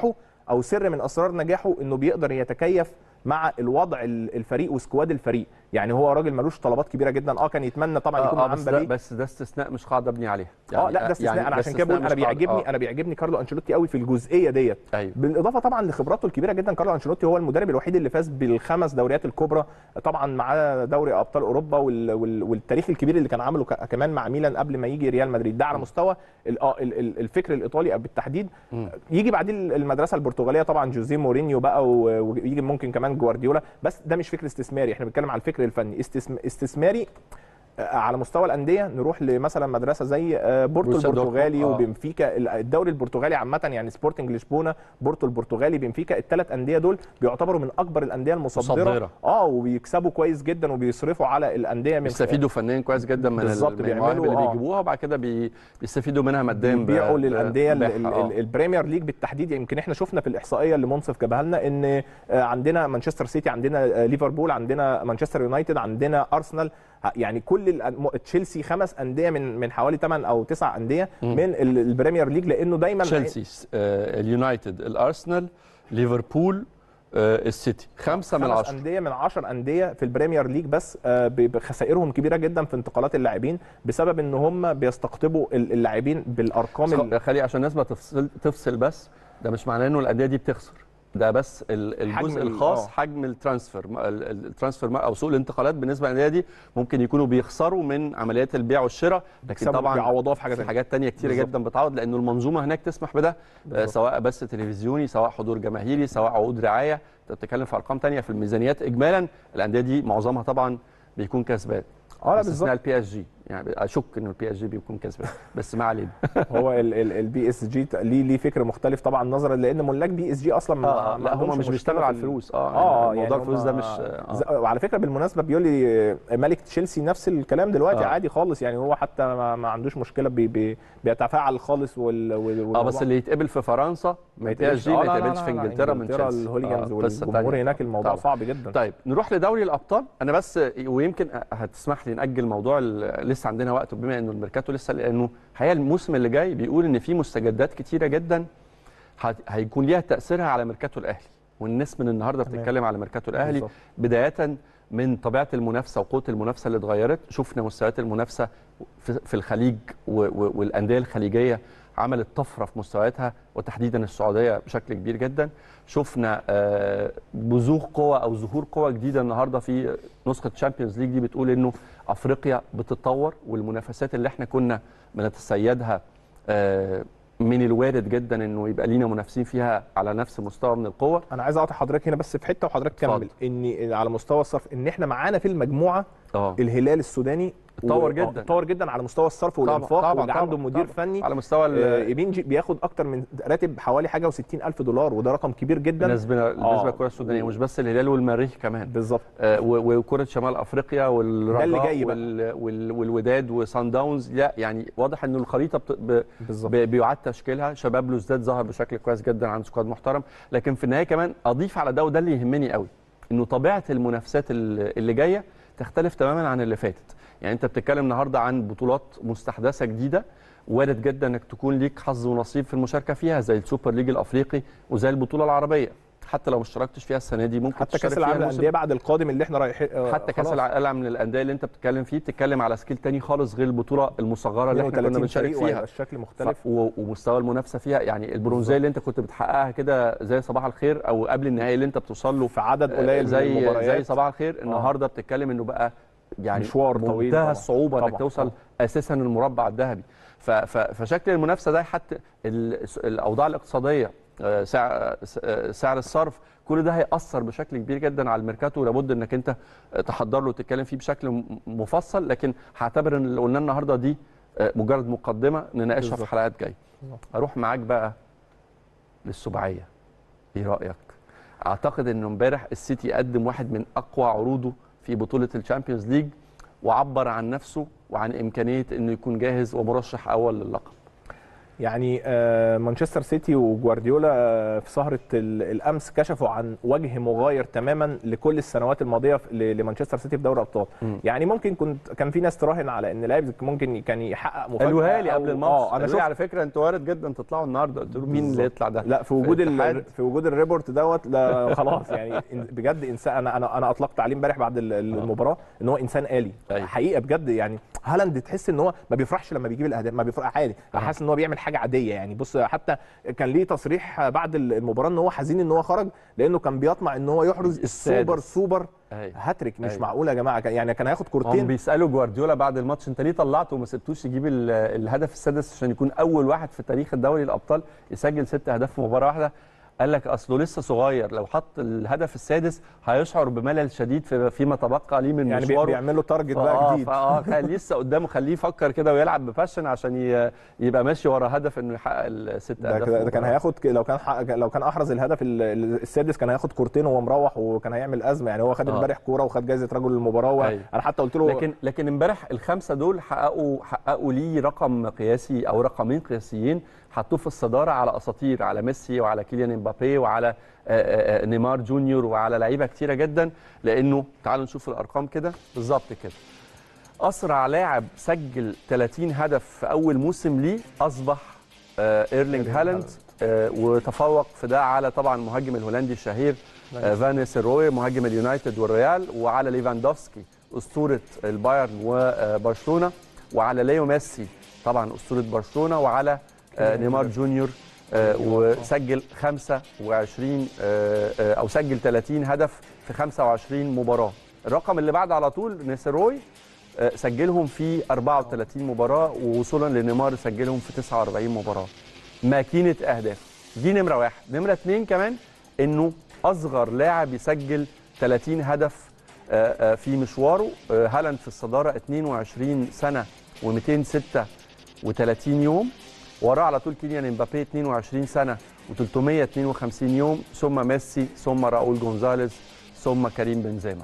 او سر من اسرار نجاحه انه بيقدر يتكيف مع الوضع ال- الفريق وسكواد الفريق يعني هو راجل ملوش طلبات كبيره جدا اه كان يتمنى طبعا يكون آه معاه بس ده, مبابي بس ده استثناء مش قاعده ابني عليها اه لا ده استثناء يعني انا ده عشان كده استثناء بقول انا مش قاعدة. بيعجبني آه. انا بيعجبني كارلو انشيلوتي قوي في الجزئيه ديت ايوه بالاضافه طبعا لخبراته الكبيره جدا كارلو انشيلوتي هو المدرب الوحيد اللي فاز بالخمس دوريات الكبرى طبعا معاه دوري ابطال اوروبا وال... وال... والتاريخ الكبير اللي كان عامله ك... كمان مع ميلان قبل ما يجي ريال مدريد ده على مستوى ال... آه ال... ال- الفكر الايطالي بالتحديد مم. يجي بعدين المدرسه البرتغاليه طبعا جوزيه مورينيو بقى و- ويجي ممكن كمان جوارديولا بس ده مش فكر استثماري احنا بنتكلم على الفكر الفني استثم... استثماري آه، على مستوى الانديه نروح لمثلا مدرسه زي آه، بورتو بروسيا البرتغالي دورتموند، آه. وبنفيكا الدوري البرتغالي عامه يعني سبورتنج لشبونه بورتو البرتغالي بنفيكا الثلاث انديه دول بيعتبروا من اكبر الانديه المصدره مصدرة. اه وبيكسبوا كويس جدا وبيصرفوا على الانديه من بيستفيدوا فنيا كويس جدا من بالظبط، ال- من المواهب بيعملوا- اللي آه. بيجيبوها وبعد كده بي... بيستفيدوا منها ماديا ب- بيبيعوا ب- للانديه ال- ببيعها. ال- آه. ال- البريمير ليج بالتحديد يمكن احنا شفنا في الاحصائيه اللي منصف جابها لنا ان آه، عندنا مانشستر سيتي عندنا آه، ليفربول عندنا مانشستر يونايتد عندنا ارسنال ه- يعني كل الأن- م- تشيلسي خمس انديه من من حوالي 8 او 9 انديه مم. من ال- البريمير ليج لانه دايما تشيلسي آه، اليونايتد الارسنال ليفربول آه، السيتي خمسه من خمس عشره انديه من 10 انديه في البريمير ليج بس آه، ب- بخسائرهم كبيره جدا في انتقالات اللاعبين بسبب ان هم بيستقطبوا ال- اللاعبين بالارقام ال- بس خلي عشان الناس ما تفصل تفصل بس ده مش معناه انه الانديه دي بتخسر ده بس ال- حجم الجزء ال- الخاص آه. حجم الترانسفير م- ال- ال- الترانسفير م- او سوق الانتقالات بالنسبه للانديه دي ممكن يكونوا بيخسروا من عمليات البيع والشراء لكن بيكسبوا- طبعا بيعوضوها في حاجه في ثانيه حاجات تانية كتيرة بالظبط. جدا بتعوض لانه المنظومه هناك تسمح بده آه، بالظبط. سواء بث تلفزيوني سواء حضور جماهيري سواء عقود رعايه انت بتتكلم في ارقام تانية في الميزانيات اجمالا الانديه دي معظمها طبعا بيكون كسبان اه لا باستثناء بالظبط البي اس جي يعني اشك انه البي اس جي بيكون كسبان بس ما علينا هو البي اس جي ليه ليه فكر مختلف طبعا نظرا لان ملاك بي اس جي اصلا ما- اه ما لا عندهمش هم مش مشكلة بيشتغلوا في على ال- الفلوس اه اه يعني موضوع يعني الفلوس ده هم- مش آه. ز- وعلى فكره بالمناسبه بيقول لي ملك تشيلسي نفس الكلام دلوقتي آه. عادي خالص يعني هو حتى ما, ما عندوش مشكله بي بي بيتفاعل خالص وال, وال اه بس اللي يتقبل في فرنسا من بي اس جي ما يتقبلش في انجلترا من تشيلسي الهوليجانز آه، قصة والجمهور تانية. هناك الموضوع طبعا. صعب جدا طيب نروح لدوري الابطال انا بس ويمكن هتسمح لي ناجل موضوع ال- لسه عندنا وقت بما انه الميركاتو لسه لانه الحقيقه الموسم اللي جاي بيقول ان في مستجدات كتيره جدا هت- هيكون ليها تاثيرها على ميركاتو الاهلي والناس من النهارده تمام. بتتكلم على ميركاتو الاهلي بالظبط. بدايه من طبيعه المنافسه وقوه المنافسه اللي اتغيرت شفنا مستويات المنافسه في في الخليج و- و- والانديه الخليجيه عملت طفره في مستوياتها وتحديدا السعوديه بشكل كبير جدا شفنا آه، بزوغ قوه او ظهور قوه جديده النهارده في نسخه تشامبيونز ليج دي بتقول انه افريقيا بتتطور والمنافسات اللي احنا كنا بنتسيدها آه، من الوارد جدا انه يبقى لينا منافسين فيها على نفس مستوى من القوه انا عايز اقطع حضرتك هنا بس في حته وحضرتك اتفضل. كمل ان على مستوى الصرف ان احنا معانا في المجموعه اه الهلال السوداني اتطور و- جدا. آه، اتطور جدا على مستوى الصرف طبعاً، والانفاق طبعاً، واللي عنده طبعاً، مدير طبعاً. فني على مستوى ال- آه، ايبين بياخد اكتر من راتب حوالي حاجه و60 الف دولار وده رقم كبير جدا بالنسبه بالنسبه للكره السودانيه مش بس الهلال والمريخ كمان بالظبط آه، و- وكره شمال افريقيا والرجاء اللي جاي بقى. وال وال والوداد وسان داونز لا يعني واضح انه الخريطه بت... ب... بالظبط ب- بيعاد تشكيلها شباب بلوزداد ظهر بشكل كويس جدا عن سكواد محترم لكن في النهايه كمان اضيف على ده وده اللي يهمني قوي انه طبيعه المنافسات اللي اللي جايه تختلف تماما عن اللي فاتت يعني انت بتتكلم النهارده عن بطولات مستحدثه جديده وارد جدا انك تكون ليك حظ ونصيب في المشاركه فيها زي السوبر ليج الافريقي وزي البطوله العربيه حتى لو ما اشتركتش فيها السنه دي ممكن حتى تشترك كاس فيها العالم الموسم للانديه بعد القادم اللي احنا رايحين آه، حتى كاس خلاص. العالم من الانديه اللي انت بتتكلم فيه بتتكلم على سكيل تاني خالص غير البطوله المصغره اللي احنا كنا 32 بنشارك فريق فيها وهيبقى الشكل مختلف ف... و... ومستوى المنافسه فيها يعني البرونزيه اللي انت كنت بتحققها كده زي صباح الخير او قبل النهائي اللي انت بتوصل له في عدد قليل من زي المباريات زي صباح الخير النهارده بتتكلم انه بقى يعني مشوار طويل منتهى طبعاً. الصعوبه انك طبعاً، توصل طبعاً. اساسا المربع الذهبي ف... ف... فشكل المنافسه ده حتى ال... الاوضاع الاقتصاديه آه، سعر آه، سعر الصرف كل ده هيأثر بشكل كبير جدا على الميركاتو ولابد انك انت تحضر له وتتكلم فيه بشكل م- مفصل لكن هعتبر ان اللي قلناه النهارده دي آه، مجرد مقدمه نناقشها في بالظبط. حلقات جايه بالظبط. اروح معاك بقى للسباعيه ايه رايك اعتقد انه امبارح السيتي قدم واحد من اقوى عروضه في بطوله الشامبيونز ليج وعبر عن نفسه وعن امكانيه انه يكون جاهز ومرشح اول للقب يعني آه، مانشستر سيتي وجوارديولا آه، في سهره ال- الامس كشفوا عن وجه مغاير تماما لكل السنوات الماضيه في- ل- لمانشستر سيتي في دوري الابطال مم. يعني ممكن كنت كان في ناس تراهن على ان لايبزيج ممكن كان يحقق مفاجاه قالوها لي أو- قبل الماتش اه انا قالوا لي شفت على فكره انتوا وارد جدا تطلعوا النهارده قلت له مين اللي بالظبط. يطلع ده لا في وجود ال- الاتحاد. في وجود الريبورت دوت لا خلاص يعني إن- بجد انسان انا انا انا اطلقت عليه امبارح بعد ال- المباراه ان هو انسان آلي أيوة. حقيقه بجد يعني هالاند تحس ان هو ما بيفرحش لما بيجيب الاهداف ما بيفرح عادي آه. حاسس ان هو بيعمل حاجه عاديه يعني بص حتى كان ليه تصريح بعد المباراه ان هو حزين ان هو خرج لانه كان بيطمع ان هو يحرز السوبر السادس. سوبر أيوة. هاتريك مش أيوة. معقول يا جماعه كان- يعني كان هياخد هم كورتين بيسالوا جوارديولا بعد الماتش انت ليه طلعته وما سبتوش يجيب ال- الهدف السادس عشان يكون اول واحد في تاريخ الدوري الابطال يسجل ست اهداف في مباراه واحده قال لك اصله لسه صغير لو حط الهدف السادس هيشعر بملل شديد في فيما تبقى ليه من يعني بي- مشواره بيعمل له تارجت فآه بقى جديد فاه كان لسه قدامه خليه يفكر كده ويلعب بفاشن عشان ي- يبقى ماشي ورا هدف انه يحقق الست ده, اهداف كده- في ده كان مباراة. هياخد ك- لو كان حق لو كان احرز الهدف ال- ال- السادس كان هياخد كورتين وهو مروح وكان هيعمل ازمه يعني هو خد آه. امبارح كوره وخد جائزه رجل المباراه و- أيوة. انا حتى قلت له لكن لكن امبارح الخمسه دول حققوا حققوا ليه رقم قياسي او رقمين قياسيين حطوه في الصداره على اساطير على ميسي وعلى كيليان امبابي وعلى آه، آه، آه، نيمار جونيور وعلى لعيبه كتيره جدا لانه تعالوا نشوف الارقام كده بالظبط كده اسرع لاعب سجل 30 هدف في اول موسم ليه اصبح آه، ايرلينج إيرلينج هالاند هالاند. آه، وتفوق في ده على طبعا المهاجم الهولندي الشهير آه، فانيس روي مهاجم اليونايتد والريال وعلى ليفاندوفسكي اسطوره البايرن وبرشلونه وعلى ليو ميسي طبعا اسطوره برشلونه وعلى آه، نيمار جونيور آه، وسجل 25 آه، آه، او سجل 30 هدف في 25 مباراه الرقم اللي بعد على طول نيسروي آه، سجلهم في 34 مباراه ووصولا لنيمار سجلهم في 49 مباراه ماكينه اهداف دي نمره واحد نمره اتنين كمان انه اصغر لاعب يسجل 30 هدف آه، آه، في مشواره آه، هالاند في الصداره 22 سنه و236 يوم وراه على طول كيليان امبابي 22 سنه و352 يوم ثم ميسي ثم راؤول جونزاليز ثم كريم بنزيما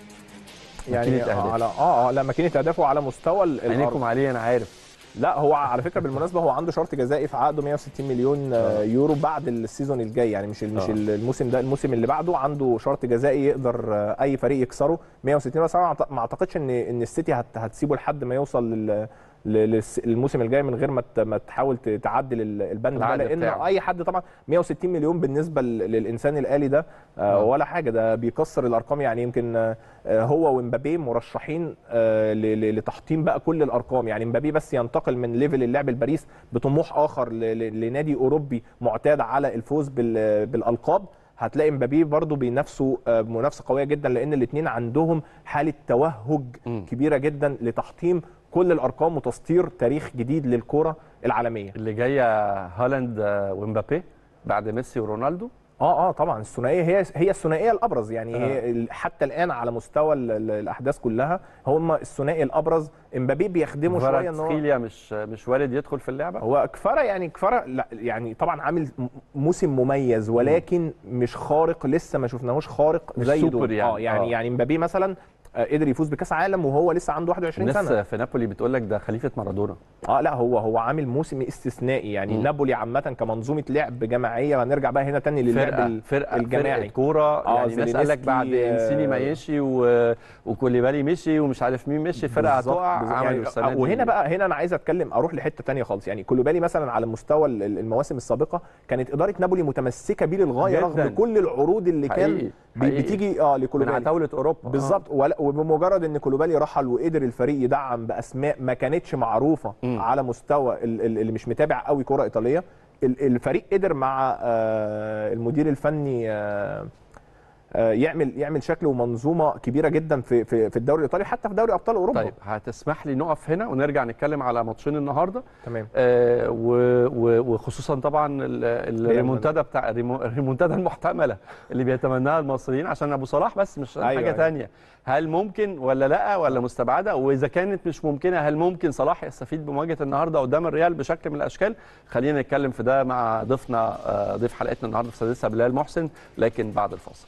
يعني ماكينة أهداف. على اه اه لا ماكينه اهدافه على مستوى ال- الأرض. عينيكم عليه انا عارف لا هو على فكره بالمناسبه هو عنده شرط جزائي في عقده 160 مليون آه، يورو بعد السيزون الجاي يعني مش مش آه. الموسم ده الموسم اللي بعده عنده شرط جزائي يقدر آه، اي فريق يكسره 160 بس انا أعت- ما اعتقدش ان ان السيتي هت- هتسيبه لحد ما يوصل لل ل- للس- الموسم الجاي من غير ما ت- ما تحاول ت- تعدل ال- البند ده العقد لان بتاعه. اي حد طبعا 160 مليون بالنسبه لل- للانسان الالي ده آه، آه. ولا حاجه ده بيكسر الارقام يعني يمكن آه، آه، هو ومبابي مرشحين آه، ل- ل- لتحطيم بقى كل الارقام يعني مبابي بس ينتقل من ليفل اللعب الباريس بطموح اخر ل- ل- لنادي اوروبي معتاد على الفوز بال- بالالقاب هتلاقي مبابي برضه بينافسوا آه، منافسه قويه جدا لان الاثنين عندهم حاله توهج مم. كبيره جدا لتحطيم كل الارقام وتسطير تاريخ جديد للكره العالميه اللي جايه هالاند آه، ومبابي بعد ميسي ورونالدو اه اه طبعا الثنائيه هي هي الثنائيه الابرز يعني آه. هي ال- حتى الان على مستوى ال- ال- الاحداث كلها هم الثنائي الابرز امبابي بيخدمه شويه ان هو فاراتسخيليا مش مش وارد يدخل في اللعبه هو كفاره يعني كفاره لا يعني طبعا عامل م- موسم مميز ولكن مش خارق لسه ما شفناهوش خارق مش زي سوبر دول يعني. اه يعني آه. يعني امبابي مثلا آه، قدر يفوز بكاس عالم وهو لسه عنده 21 الناس سنه في نابولي بتقول لك ده خليفه مارادونا اه لا هو هو عامل موسم استثنائي يعني مم. نابولي عامه كمنظومه لعب جماعيه هنرجع بقى هنا تاني للعب فرقه ال- فرقه الجماعي. فرقه كوره آه، يعني الناس قال لك زيلينسكي، بعد انسيني ما آه، يمشي و... وكوليبالي مشي ومش عارف مين مشي الفرقه بالظبط، هتقع بالظبط. عملوا يعني السنه دي وهنا بقى هنا انا عايز اتكلم اروح لحته تانية خالص يعني كولوبالي مثلا على مستوى ال- ال- المواسم السابقه كانت اداره نابولي متمسكه بيه للغايه جداً. رغم كل العروض اللي حقيقي، كان بي- حقيقي. بتيجي اه من لكولوبالي عتاوله اوروبا آه. بالظبط ولا- وبمجرد ان كولوبالي رحل وقدر الفريق يدعم باسماء ما كانتش معروفه مم. على مستوى ال- ال- اللي مش متابع قوي كره ايطاليه ال- الفريق قدر مع آه، المدير الفني آه، آه، يعمل يعمل شكل ومنظومه كبيره جدا في في في الدوري الايطالي حتى في دوري ابطال اوروبا طيب هتسمح لي نقف هنا ونرجع نتكلم على ماتشين النهارده تمام آه و- و- وخصوصا طبعا ال- الريمونتادا بتاع الريمو- الريمونتادا المحتمله اللي بيتمناها المصريين عشان ابو صلاح بس مش أيوة، حاجه أيوة. تانية هل ممكن ولا لا ولا مستبعده واذا كانت مش ممكنه هل ممكن صلاح يستفيد بمواجهه النهارده قدام الريال بشكل من الاشكال خلينا نتكلم في ده مع ضيفنا آه، ضيف حلقتنا النهارده في سادسها بلال محسن لكن بعد الفاصل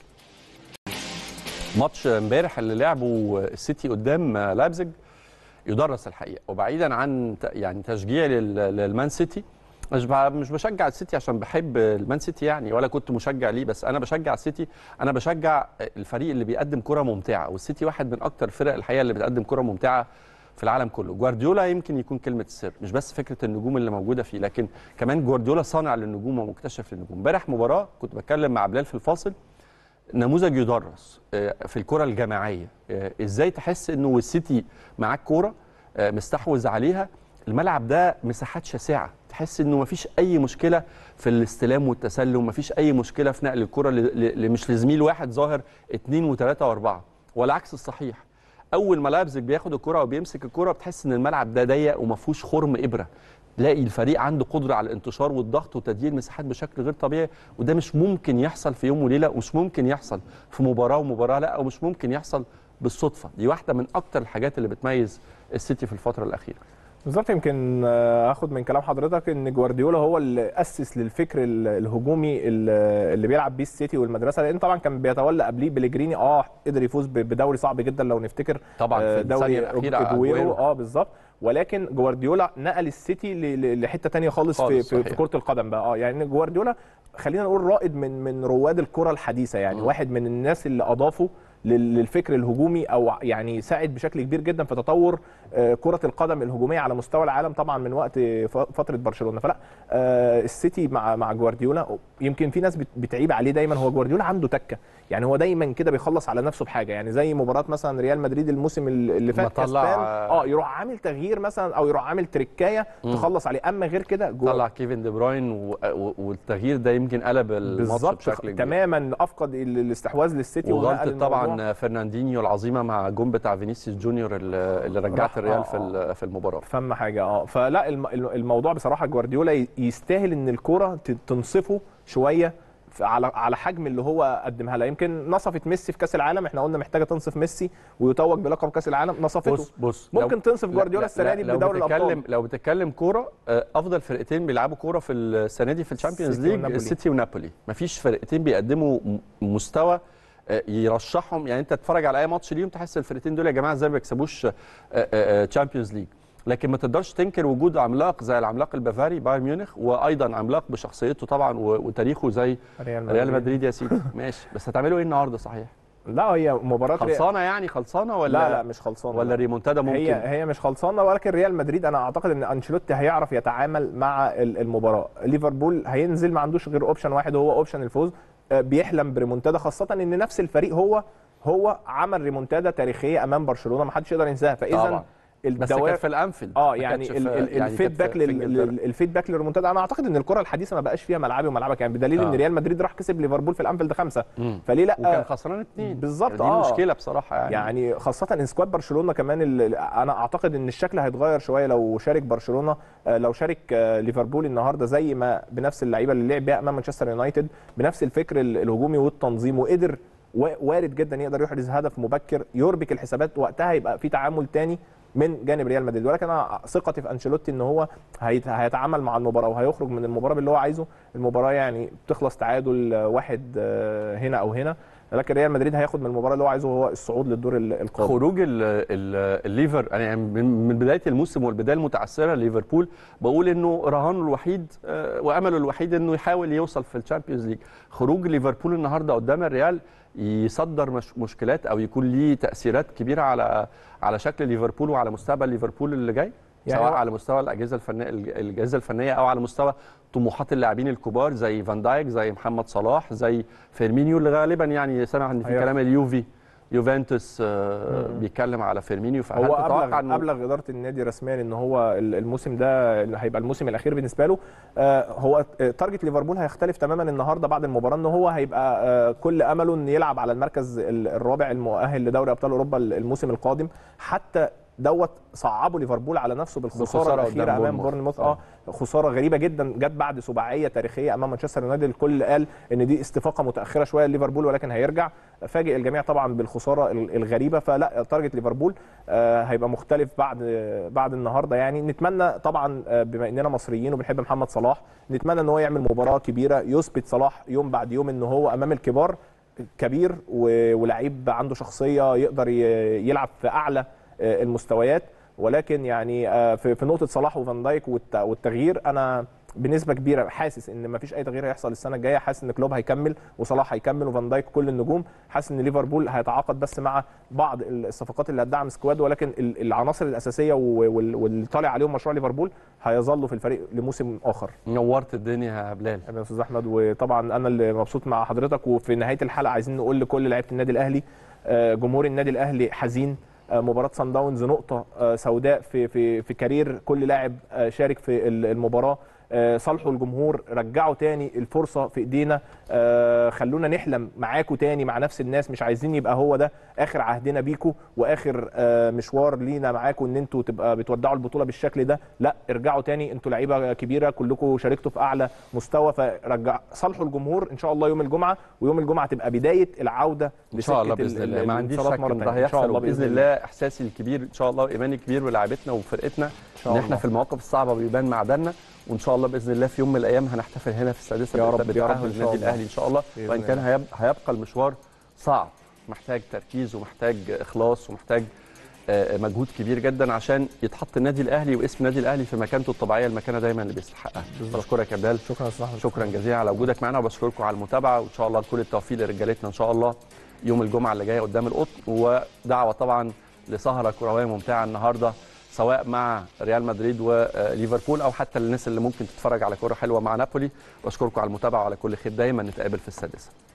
ماتش امبارح اللي لعبه السيتي قدام لايبزيج يدرس الحقيقه وبعيدا عن ت- يعني تشجيع لل- للمان سيتي مش بع- مش بشجع السيتي عشان بحب المان سيتي يعني ولا كنت مشجع ليه بس انا بشجع السيتي انا بشجع الفريق اللي بيقدم كره ممتعه والسيتي واحد من اكتر الفرق الحقيقه اللي بتقدم كره ممتعه في العالم كله جوارديولا يمكن يكون كلمه السر مش بس فكره النجوم اللي موجوده فيه لكن كمان جوارديولا صانع للنجوم ومكتشف للنجوم امبارح مباراه كنت بتكلم مع بلال في الفاصل نموذج يدرس آه، في الكره الجماعيه آه، ازاي تحس انه السيتي معاك كوره آه، مستحوذ عليها الملعب ده مساحات شاسعه تحس انه مفيش اي مشكله في الاستلام والتسلم مفيش اي مشكله في نقل الكره ل- ل- ل- مش لزميل واحد ظاهر اثنين وثلاثه واربعه والعكس الصحيح اول ما لايبزيج بياخد الكره وبيمسك الكره بتحس ان الملعب ده ضيق وما فيهوش خرم ابره تلاقي الفريق عنده قدره على الانتشار والضغط وتديير مساحات بشكل غير طبيعي وده مش ممكن يحصل في يوم وليله ومش ممكن يحصل في مباراه ومباراه لا ومش ممكن يحصل بالصدفه دي واحده من اكتر الحاجات اللي بتميز السيتي في الفتره الاخيره بالظبط يمكن آه، اخد من كلام حضرتك ان جوارديولا هو اللي اسس للفكر ال- الهجومي ال- اللي بيلعب بيه السيتي والمدرسه لان طبعا كان بيتولى قبليه بليجريني اه قدر يفوز ب- بدوري صعب جدا لو نفتكر طبعا في آه، الثانيه دوري الاخيره اجويرو أجويرو. اه بالظبط ولكن جوارديولا نقل السيتي ل- ل- لحته تانية خالص, في, خالص، في, في صحيح. كره القدم بقى اه يعني جوارديولا خلينا نقول رائد من من رواد الكره الحديثه يعني مم. واحد من الناس اللي اضافوا لل- للفكر الهجومي او يعني ساعد بشكل كبير جدا في تطور آه، كره القدم الهجوميه على مستوى العالم طبعا من وقت ف- فتره برشلونه فلا آه، السيتي مع مع جوارديولا يمكن في ناس بت- بتعيب عليه دايما هو جوارديولا عنده تكه يعني هو دايما كده بيخلص على نفسه بحاجه يعني زي مباراه مثلا ريال مدريد الموسم اللي فات ما طلع- كسبان اه يروح عامل تغيير مثلا او يروح عامل تريكايه مم. تخلص عليه اما غير كده جوا- طلع كيفن دي بروين و... و... والتغيير ده يمكن قلب الماتش بالظبط بشكل كبير تماما افقد ال- الاستحواذ للسيتي ونقل وغلطه الموضوع. طبعا فرناندينيو العظيمه مع جون بتاع فينيسيوس جونيور اللي اللي رجعت راح- الريال آه، في ال- في المباراه فما حاجه اه فلا الم- الم- الموضوع بصراحه جوارديولا ي- يستاهل ان الكره ت- تنصفه شويه ف- على على حجم اللي هو قدمها لها يمكن نصفت ميسي في كاس العالم احنا قلنا محتاجه تنصف ميسي ويتوج بلقب كاس العالم نصفته بص بص لو- ممكن تنصف لا- جوارديولا لا- السنه لا، دي لو بدوري بتتكلم الابطال لو بتتكلم كوره آه، افضل فرقتين بيلعبوا كوره في السنه دي في الشامبيونز السيتي ليج ونابولي. السيتي ونابولي مفيش فرقتين بيقدموا م- مستوى آه، يرشحهم يعني انت تتفرج على اي ماتش ليهم تحس الفرقتين دول يا جماعه ازاي ما بيكسبوش تشامبيونز ليج لكن ما تقدرش تنكر وجود عملاق زي العملاق البافاري بايرن ميونخ وايضا عملاق بشخصيته طبعا و- وتاريخه زي ريال مدريد يا سيدي ماشي بس هتعملوا ايه النهارده صحيح لا هي مباراه ريال- خلصانه يعني خلصانه ولا لا لا مش خلصانه ولا ريمونتادا ممكن هي هي مش خلصانه ولكن ريال مدريد انا اعتقد ان انشيلوتي هيعرف يتعامل مع ال- المباراه ليفربول هينزل ما عندوش غير اوبشن واحد وهو اوبشن الفوز آه، بيحلم بريمونتادا خاصه ان نفس الفريق هو هو عمل ريمونتادا تاريخيه امام برشلونه ما حدش يقدر ينساها فاذا طبعا بس كانت في الانفيلد اه ما يعني كانتش ال- في- ال- يعني الفيدباك كانت في- في لل- إنجلترا. لل- الفيدباك للريمونتادا انا اعتقد ان الكره الحديثه ما بقاش فيها ملعبي وملعبك يعني بدليل آه. ان ريال مدريد راح كسب ليفربول في الانفيلد خمسه مم. فليه لا وكان خسران اثنين بالظبط، دي آه. المشكله بصراحه يعني, يعني خاصة ان سكواد برشلونة كمان ال- انا اعتقد ان الشكل هيتغير شوية لو شارك برشلونة آه، لو شارك آه، ليفربول النهارده زي ما بنفس اللعيبة اللي لعب بيها امام مانشستر يونايتد بنفس الفكر ال- الهجومي والتنظيم وقدر و- وارد جدا يقدر يحرز هدف مبكر يربك الحسابات وقتها يبقى في تعامل تاني من جانب ريال مدريد ولكن انا ثقتي في انشيلوتي ان هو هيت- هيتعامل مع المباراه وهيخرج من المباراه باللي هو عايزه المباراه يعني بتخلص تعادل آه، واحد آه، هنا او هنا لكن ريال مدريد هياخد من المباراه اللي هو عايزه هو الصعود للدور ال- القادم خروج ال- ال- الليفر أنا يعني من من بدايه الموسم والبدايه المتعثره ليفربول بقول انه رهانه الوحيد آه، وامله الوحيد انه يحاول يوصل في الشامبيونز ليج خروج ليفربول النهارده قدام الريال يصدر مش مشكلات او يكون ليه تاثيرات كبيره على على شكل ليفربول وعلى مستقبل ليفربول اللي جاي يعني سواء هو- على مستوى الاجهزه الفنيه الاجهزه الفنيه او على مستوى طموحات اللاعبين الكبار زي فان دايك زي محمد صلاح زي فيرمينيو اللي غالبا يعني سمع ان في هيخ- كلام اليوفي يوفنتوس آه، مم. بيتكلم على فيرمينيو فهل هو تتوقع ابلغ انه ابلغ اداره النادي رسميا ان هو ال- الموسم ده اللي هيبقى الموسم الاخير بالنسبه له آه، هو آه، تارجت ليفربول هيختلف تماما النهارده بعد المباراه ان هو هيبقى آه، كل امله ان يلعب على المركز ال- الرابع المؤهل لدوري ابطال اوروبا الموسم القادم حتى دوت صعبوا ليفربول على نفسه بالخساره بالخسارة الاخيره قدام امام بورنموث. بورنموث اه خساره غريبه جدا جت بعد سباعيه تاريخيه امام مانشستر يونايتد الكل قال ان دي استفاقه متاخره شويه لليفربول ولكن هيرجع فاجئ الجميع طبعا بالخساره ال- الغريبه فلا تارجت ليفربول آه، هيبقى مختلف بعد بعد النهارده يعني نتمنى طبعا آه، بما اننا مصريين وبنحب محمد صلاح نتمنى ان هو يعمل مباراه كبيره يثبت صلاح يوم بعد يوم ان هو امام الكبار كبير و- ولعيب عنده شخصيه يقدر ي- يلعب في اعلى آه، المستويات ولكن يعني آه، في في نقطه صلاح وفان دايك والت- والتغيير انا بنسبه كبيره حاسس ان مفيش اي تغيير هيحصل السنه الجايه حاسس ان كلوب هيكمل وصلاح هيكمل وفان دايك كل النجوم حاسس ان ليفربول هيتعاقد بس مع بعض الصفقات اللي هتدعم سكواد ولكن ال- العناصر الاساسيه و- وال- واللي طالع عليهم مشروع ليفربول هيظلوا في الفريق لموسم اخر نورت الدنيا يا بلال يا استاذ احمد وطبعا انا اللي مبسوط مع حضرتك وفي نهايه الحلقه عايزين نقول لكل لعيبه النادي الاهلي آه، جمهور النادي الاهلي حزين آه، مباراه سان داونز نقطه آه، سوداء في في في كارير كل لاعب آه، شارك في ال- المباراه آه، صالحوا الجمهور رجعوا تاني الفرصه في ايدينا آه، خلونا نحلم معاكم تاني مع نفس الناس مش عايزين يبقى هو ده اخر عهدنا بيكم واخر آه، مشوار لينا معاكم ان انتوا تبقى بتودعوا البطوله بالشكل ده لا ارجعوا تاني انتوا لعيبه كبيره كلكم شاركتوا في اعلى مستوى فرجع صالحوا الجمهور ان شاء الله يوم الجمعه ويوم الجمعه تبقى بدايه العوده ان شاء الله لسكة باذن ال- الله ما عنديش الانتصارات شك مرة ان ده تانية. ان شاء هيحصل الله باذن الله احساسي الكبير ان شاء الله وايماني الكبير ولاعيبتنا وفرقتنا شاء ان احنا الله. في المواقف الصعبه بيبان معدننا وان شاء الله باذن الله في يوم من الايام هنحتفل هنا في السادسه يا رب- بتأهل يا رب إن شاء النادي الله. الاهلي ان شاء الله بإذن وان كان الله. هيب- هيبقى المشوار صعب محتاج تركيز ومحتاج اخلاص ومحتاج آه، مجهود كبير جدا عشان يتحط النادي الاهلي واسم النادي الاهلي في مكانته الطبيعيه المكانه دايما اللي بيستحقها بشكرك يا بلال شكرا يا استاذ احمد شكرا جزيلا على وجودك معنا وبشكركم على المتابعه وان شاء الله كل التوفيق لرجالتنا ان شاء الله يوم الجمعه اللي جايه قدام القطن ودعوه طبعا لسهره كرويه ممتعه النهارده سواء مع ريال مدريد وليفربول او حتى الناس اللي ممكن تتفرج على كوره حلوه مع نابولي بشكركم على المتابعه وعلى كل خير دايما نتقابل في السادسه